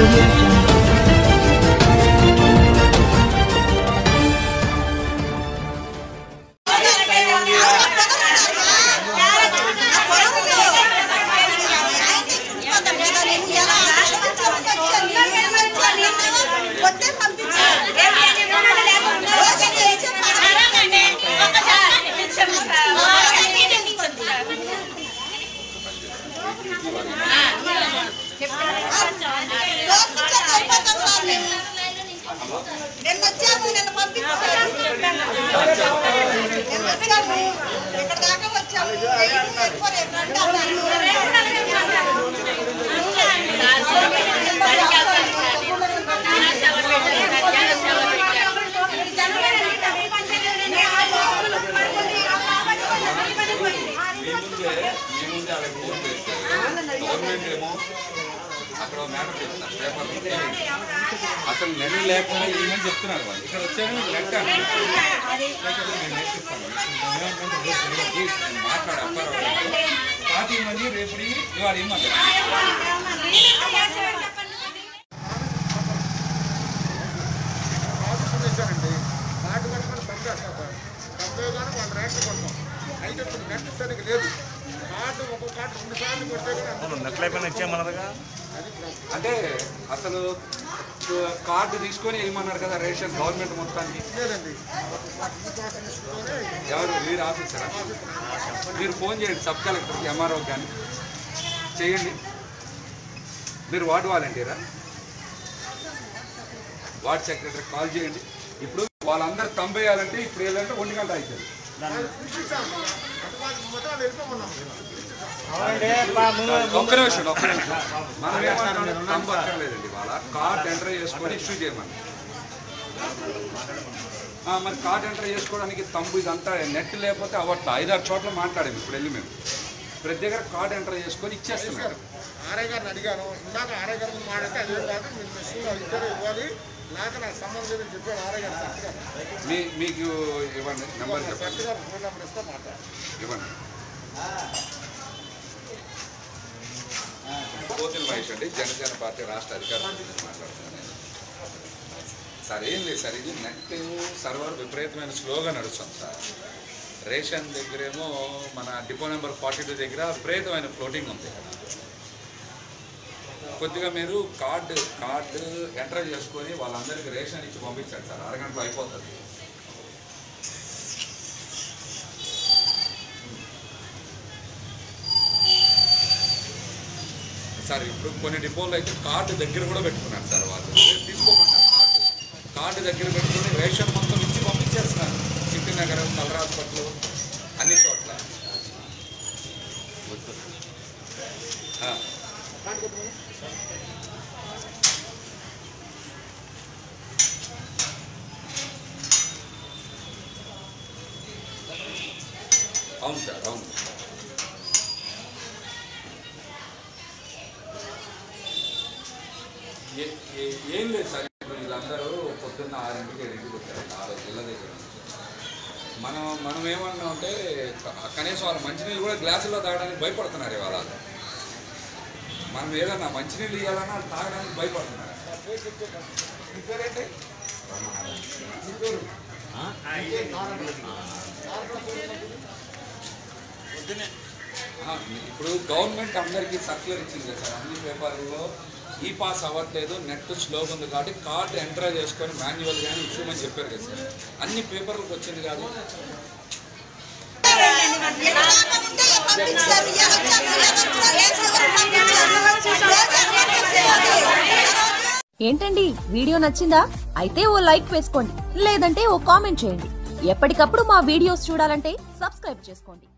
audio jungle. నిన్న వచ్చాము నిన్న పంపించాము నిన్న వచ్చాము ఇక్కడ దాకా వచ్చాము ఏం సరిపోలేదు. రండి అన్నారు. మీ ముందే మీ ముందే అలా ఫోన్ చేశారు గవర్నమెంట్ ఏమో అక్కడ మ్యాటర్ చెప్తున్నారు పేపర్ అసలు నెల లేకుండా ఏమని చెప్తున్నారు వాళ్ళు ఇక్కడ వచ్చాను లెక్క మాట్లాడు అప్పారావు పార్టీ మంది రేపు ఇవాళ ఏమంటారు ఆఫీసులు ఇచ్చారండి నాటు కట్టుకొని పంపేస్తారు డెబ్బై కానీ వాళ్ళ రేట్లు కొడతాం అయితే ఇప్పుడు నెట్ సరిగ్గా లేదు కార్డు ఒక్కొక్క కార్డు రెండు సార్లు కొడితే కానీ అందులో నెట్లైపోయిన ఇచ్చేయమన్నారుగా అది ప్రాబ్లం. అంటే అసలు కార్డు తీసుకొని ఏమన్నారు కదా రేషన్ గవర్నమెంట్ మొత్తానికి లేదండి ఈ ఆఫీసులోనే ఎవరు మీరు ఆఫీసరా మీరు ఫోన్ చేయండి సబ్ కలెక్టర్కి ఎంఆర్ఓ కానీ చేయండి మీరు వార్డు వాలంటీరా వార్డు సెక్రటరీ కాల్ చేయండి ఇప్పుడు వాళ్ళందరూ తంబేయాలంటే ఇప్పుడు ఏంటంటే ఒంటి గంట అవుతుంది ఇచ్చాం అంటే వాళ్ళు మొత్తం వాళ్ళు వెళ్ళిపోమన్నాం ఒక్క నిమిషం ఒక్క నిమిషం మనం ఏమంటున్నాం తంబక్కర్లేదండి వాళ్ళ కార్డ్ ఎంటర్ చేసుకొని ఇష్యూ చేయమని ఆ, మరి కార్డ్ ఎంటర్ చేసుకోవడానికి తంబు ఇదంతా నెట్ లేకపోతే అవట్లా ఐదారు చోట్ల మాట్లాడాము ఇప్పుడు వెళ్ళి మేము ప్రతి దగ్గర కార్డ్ ఎంటర్ చేసుకొని ఇచ్చేస్తున్నారు ఆర్ఐ గారిని అడిగాను ఇందాక ఆర్ఐ గారి ముందు మాట్లాడితే అదే కాదు మీరు మెషిన్లో ఇద్దరు ఇవ్వాలి లేక నాకు సంబంధం లేదని చెప్పాడు ఆర్ఐ గారు కరెక్ట్ గారు మీ మీకు ఇవ్వండి నెంబర్ చెప్పండి కరెక్ట్ గారు ఫోన్ నెంబర్ ఇస్తే మాట్లాడు ఇవ్వండి పోతుల మహేష్ అండి జనసేన పార్టీ రాష్ట్ర అధికారుల గురించి మాట్లాడుతున్నాను నేను. సార్ ఏం లేదు సార్ ఇది నెట్ సర్వర్ విపరీతమైన స్లోగా నడుస్తుంది సార్ రేషన్ దగ్గరేమో మన డిపో నెంబర్ ఫార్టీ టూ దగ్గర విపరీతమైన ఫ్లోటింగ్ ఉంది కొద్దిగా మీరు కార్డు కార్డు ఎంటర్ చేసుకొని వాళ్ళందరికీ రేషన్ ఇచ్చి పంపించండి సార్ అరగంటలో అయిపోతుంది సార్ ఇప్పుడు కొన్ని డిపోలు అయితే కార్డు దగ్గర కూడా పెట్టుకున్నారు సార్ వాళ్ళు రేపు తీసుకోమంటారు కార్డు కార్డు దగ్గర పెట్టుకుని రేషన్ మొత్తం ఇచ్చి పంపించేస్తున్నారు చిట్టి నగరం కలర్ హాస్పిటల్ అన్ని చోట్ల ఆ. అవును సార్ అవును ఏ- ఏ- ఏం లేదు సార్ ఇప్పుడు వీళ్ళందరూ పొద్దున్న ఆరింటికి ఏడింటికి వచ్చారు ఆ రోజు ఇళ్ళ దగ్గర నుంచి. మనం మనం ఏమన్నా అంటే క- కనీసం వాళ్ళు మంచినీళ్ళు కూడా గ్లాసుల్లో తాగడానికి భయపడుతున్నారు ఇవాళ మనం ఏదన్నా మంచినీళ్ళు ఇవ్వాలన్నా వాళ్ళు తాగడానికి భయపడుతున్నారు మీ పేరేంటి మీ పేరు ఆ, ఇప్పుడు గవర్నమెంట్ అందరికీ సర్క్యులర్ ఇచ్చింది కదా సార్ అన్ని పేపర్లలో ఈ పాస్ అవ్వట్లేదు నెట్ స్లోగా ఉంది కాబట్టి కార్డు ఎంటర్ చేసుకొని మాన్యువల్ కానీ ఇచ్చేయమని చెప్పారు కదా సార్ అన్ని పేపర్లకు వచ్చింది కాదు ఏంటండి వీడియో నచ్చిందా అయితే ఓ లైక్ వేసుకోండి లేదంటే ఓ కామెంట్ చేయండి ఎప్పటికప్పుడు మా వీడియోస్ చూడాలంటే సబ్స్క్రైబ్ చేసుకోండి